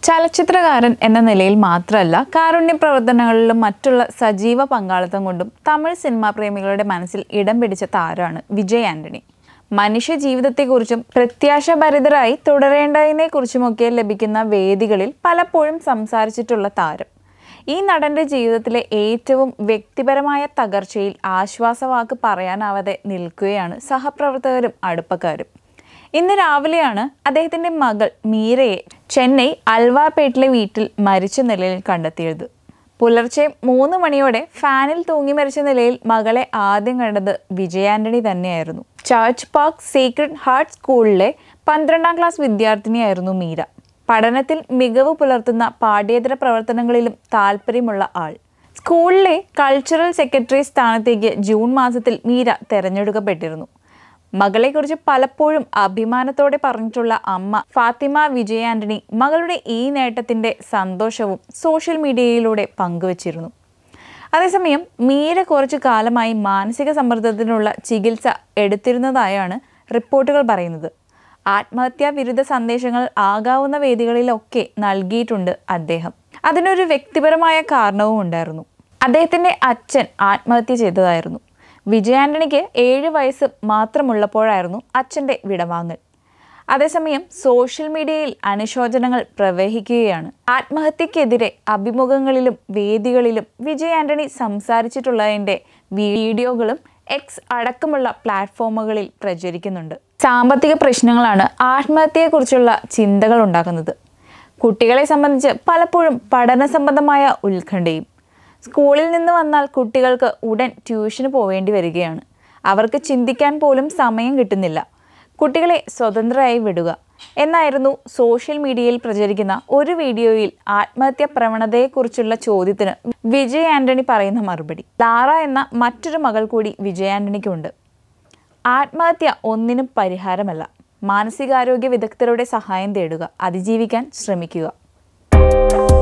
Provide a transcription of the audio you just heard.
ചലച്ചിത്രകാരൻ എന്ന നിലയിൽ മാത്രമല്ല കാരുണ്യ പ്രവർത്തനങ്ങളിലും മറ്റുള്ള സജീവ പങ്കാളിത്തം കൊണ്ടും തമിഴ് സിനിമാ പ്രേമികളുടെ മനസ്സിൽ ഇടം പിടിച്ച താരമാണ് വിജയ് ആന്റണി മനുഷ്യ ജീവിതത്തെക്കുറിച്ചും പ്രത്യാശഭരിതരായി തുടരേണ്ടതിനെക്കുറിച്ചുമൊക്കെ ലഭിക്കുന്ന വേദികളിൽ പലപ്പോഴും സംസാരിച്ചിട്ടുള്ള താരം ഈ നടന്റെ ജീവിതത്തിലെ ഏറ്റവും വ്യക്തിപരമായ തകർച്ചയിൽ ആശ്വാസവാക്ക് പറയാനാവാതെ നിൽക്കുകയാണ് സഹപ്രവർത്തകരും അടുപ്പക്കാരും ഇന്ന് രാവിലെയാണ് അദ്ദേഹത്തിന്റെ മകൾ മീരയെ ചെന്നൈ അൽവാർപേട്ടിലെ വീട്ടിൽ മരിച്ച നിലയിൽ കണ്ടെത്തിയത് പുലർച്ചെ മൂന്ന് മണിയോടെ ഫാനിൽ തൂങ്ങി മരിച്ച നിലയിൽ മകളെ ആദ്യം കണ്ടത് വിജയാന്റണി തന്നെയായിരുന്നു ചർച്ച് പാർക്ക് സീക്രട്ട് ഹാർട്ട് സ്കൂളിലെ പന്ത്രണ്ടാം ക്ലാസ് വിദ്യാർത്ഥിനിയായിരുന്നു മീര പഠനത്തിൽ മികവ് പുലർത്തുന്ന പാഠ്യേതര പ്രവർത്തനങ്ങളിലും താല്പര്യമുള്ള ആൾ സ്കൂളിലെ കൾച്ചറൽ സെക്രട്ടറി സ്ഥാനത്തേക്ക് ജൂൺ മാസത്തിൽ മീര തെരഞ്ഞെടുക്കപ്പെട്ടിരുന്നു മകളെക്കുറിച്ച് പലപ്പോഴും അഭിമാനത്തോടെ പറഞ്ഞിട്ടുള്ള അമ്മ ഫാത്തിമ വിജയ ആന്റണി മകളുടെ ഈ നേട്ടത്തിന്റെ സന്തോഷവും സോഷ്യൽ മീഡിയയിലൂടെ പങ്കുവച്ചിരുന്നു അതേസമയം മീര കുറച്ചു കാലമായി മാനസിക സമ്മർദ്ദത്തിനുള്ള ചികിത്സ എടുത്തിരുന്നതായാണ് റിപ്പോർട്ടുകൾ പറയുന്നത് ആത്മഹത്യാ വിരുദ്ധ സന്ദേശങ്ങൾ ആകാവുന്ന വേദികളിലൊക്കെ നൽകിയിട്ടുണ്ട് അദ്ദേഹം അതിനൊരു വ്യക്തിപരമായ കാരണവും ഉണ്ടായിരുന്നു അദ്ദേഹത്തിൻ്റെ അച്ഛൻ ആത്മഹത്യ ചെയ്തതായിരുന്നു വിജയാന്റണിക്ക് ഏഴ് വയസ്സ് മാത്രമുള്ളപ്പോഴായിരുന്നു അച്ഛൻ്റെ വിടവാങ്ങൽ അതേസമയം സോഷ്യൽ മീഡിയയിൽ അനുശോചനങ്ങൾ പ്രവഹിക്കുകയാണ് ആത്മഹത്യക്കെതിരെ അഭിമുഖങ്ങളിലും വേദികളിലും വിജയ് ആന്റണി സംസാരിച്ചിട്ടുള്ളതിൻ്റെ വീഡിയോകളും എക്സ് അടക്കമുള്ള പ്ലാറ്റ്ഫോമുകളിൽ പ്രചരിക്കുന്നുണ്ട് സാമ്പത്തിക പ്രശ്നങ്ങളാണ് ആത്മഹത്യയെക്കുറിച്ചുള്ള ചിന്തകൾ ഉണ്ടാക്കുന്നത് കുട്ടികളെ സംബന്ധിച്ച് പലപ്പോഴും പഠന സംബന്ധമായ ഉത്കണ്ഠയും സ്കൂളിൽ നിന്ന് വന്നാൽ കുട്ടികൾക്ക് ഉടൻ ട്യൂഷന് പോവേണ്ടി വരികയാണ് അവർക്ക് ചിന്തിക്കാൻ പോലും സമയം കിട്ടുന്നില്ല കുട്ടികളെ സ്വതന്ത്രരായി വിടുക എന്നായിരുന്നു സോഷ്യൽ മീഡിയയിൽ പ്രചരിക്കുന്ന ഒരു വീഡിയോയിൽ ആത്മഹത്യ പ്രവണതയെക്കുറിച്ചുള്ള ചോദ്യത്തിന് വിജയ് ആന്റണി പറയുന്ന മറുപടി ലാറ എന്ന മറ്റൊരു മകൾ കൂടി വിജയ് ആന്റണിക്കുണ്ട് ആത്മഹത്യ ഒന്നിനും പരിഹാരമല്ല മാനസികാരോഗ്യ വിദഗ്ധരുടെ സഹായം തേടുക അതിജീവിക്കാൻ ശ്രമിക്കുക